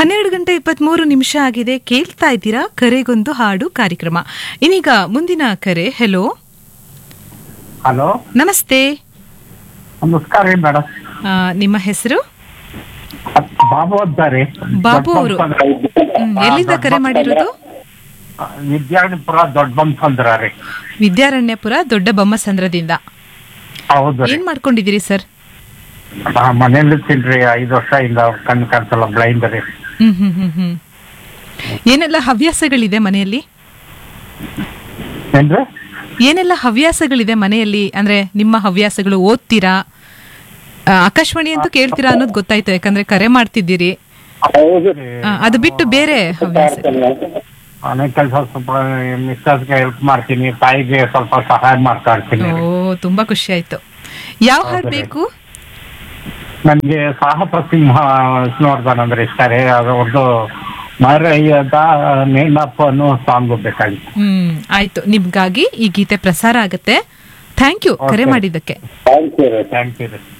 ಹನ್ನೆರಡು ಗಂಟೆ ಇಪ್ಪತ್ಮೂರು ನಿಮಿಷ ಆಗಿದೆ ಕೇಳ್ತಾ ಇದ್ದೀರಾ ಕರೆಗೊಂದು ಹಾಡು ಕಾರ್ಯಕ್ರಮ ಇನ್ನೀಗ ಮುಂದಿನ ಕರೆ ಹೆಲೋ ಹಲೋ ನಮಸ್ತೆ ನಮಸ್ಕಾರ ರೀ ಮೇಡಮ್ ಆ, ನಿಮ್ಮ ಹೆಸರು ಬಾಬು ಅಂತಾರೆ ಬಾಬು ಅವರು ಹ್ಮ್, ಎಲ್ಲಿಂದ ಕರೆ ಮಾಡಿರೋದು ವಿದ್ಯಾರ್ಥಿಪುರ ದೊಡ್ಡ ಬಂಸಂದ್ರ ರೀ ವಿದ್ಯಾರಣ್ಯಪುರ ದೊಡ್ಡ ಬೊಮ್ಮಸಂದ್ರದಿಂದ ಹೌದು ರೀ ಏನ್ ಮಾಡ್ಕೊಂಡಿದ್ದೀರಿ ಸರ್ ನಾ ಮನೇಲಿ ತಿನ್ರಿ ಐದು ವರ್ಷ ಇಂದ ಕಣ್ಣು ಕಾಣಿಸಲ್ಲ ಬ್ಲೈಂಡ್ ರೀ ಹ್ಮ್ ಹ್ಮ್ ಹ್ಮ್ ಹ್ಮ್ ಏನೆಲ್ಲ ಹವ್ಯಾಸಗಳಿದೆ ಮನೆಯಲ್ಲಿ ಏನ್ರಿ ಏನೆಲ್ಲ ಹವ್ಯಾಸಗಳಿದೆ ಮನೆಯಲ್ಲಿ ಅಂದ್ರೆ ನಿಮ್ಮ ಹವ್ಯಾಸಗಳು ಓದ್ತೀರಾ ಆ, ಆಕಾಶವಾಣಿ ಅಂತೂ ಕೇಳ್ತೀರಾ ಅನ್ನೋದು ಗೊತ್ತಾಯ್ತು ಯಾಕಂದ್ರೆ ಕರೆ ಮಾಡ್ತಿದ್ದೀರಿ ಹೌದು ರೀ ಆ, ಅದು ಬಿಟ್ಟು ಬೇರೆ ಹವ್ಯಾಸ ಮನೆ ಕೆಲಸ ಸ್ವಲ್ಪ ಮಿಸ್ಟರ್ಸ್ಗೆ ಹೆಲ್ಪ್ ಮಾಡ್ತೀನಿ ತಾಯಿಗೆ ಸ್ವಲ್ಪ ಸಹಾಯ ಮಾಡ್ತಾ ಇರ್ತೀನಿ ಓ ತುಂಬಾ ಖುಷಿ ಆಯ್ತು ಯಾವ ಹಾಡು ಹೌದು ರೀ. ಬೇಕು ನನ್ಗೆ ಸಾಹಸ ಸಿಂಹ ವಿಷ್ಣುವರ್ಧನ್ ಅಂದ್ರೆ ಇಷ್ಟ ರೀ ಅವ್ರದ್ದು ಮರೆಯದ ನೆನಪು ಅನ್ನೋ ಸಾಂಗ್ ಬೇಕಾಗಿತ್ತು ಹ್ಮ್ ಆಯ್ತು ನಿಮ್ಗಾಗಿ ಈ ಗೀತೆ ಪ್ರಸಾರ ಆಗತ್ತೆ ಥ್ಯಾಂಕ್ ಯು ಕರೆ Okay. ಮಾಡಿದ್ದಕ್ಕೆ ಥ್ಯಾಂಕ್ ಯು ರೀ ಥ್ಯಾಂಕ್ ಯು ರೀ